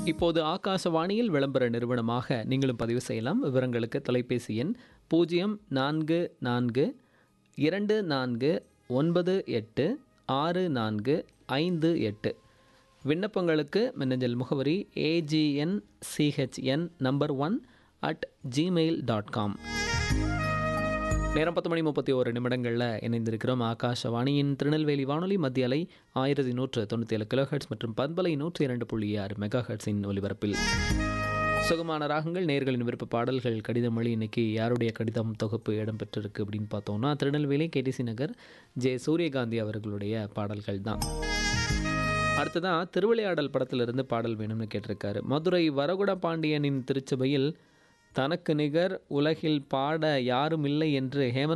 இப்போது ஆகாசவாணியில் விளம்பர நிறுவனமாக நீங்களும் பதிவு செய்யலாம் விவரங்களுக்கு தொலைபேசி எண் பூஜ்ஜியம் நான்கு நான்கு இரண்டு நான்கு ஒன்பது எட்டு ஆறு நான்கு ஐந்து எட்டு விண்ணப்பங்களுக்கு மின்னஞ்சல் முகவரி A G N C H N number one at Gmail dot com நேரம் பத்து மணி முப்பத்தி ஒரு நிமிடங்களில் இணைந்திருக்கிறோம் ஆகாஷவாணியின் திருநெல்வேலி வானொலி மத்திய அலை ஆயிரத்தி நூற்று தொண்ணூற்றி ஏழு கிலோஹெட்ஸ் மற்றும் பண்பலை நூற்றி இரண்டு புள்ளி ஆறு மெகா ஹெட்ஸின் ஒலிபரப்பில் சுகமான ராகங்கள் நேர்களின் விருப்ப பாடல்கள் கடிதம் மொழி இன்னைக்கு யாருடைய கடிதம் தொகுப்பு இடம்பெற்றிருக்கு அப்படின்னு பார்த்தோம்னா திருநெல்வேலி கேடிசி நகர் ஜே சூரியகாந்தி அவர்களுடைய பாடல்கள் தான் அடுத்ததான் திருவிளையாடல் படத்திலிருந்து பாடல் வேணும்னு கேட்டிருக்காரு மதுரை வரகுட பாண்டியனின் திருச்சபையில் தனக்கு நிகர் உலகில் பாட யாரும் இல்லை என்று ஹேமந்த்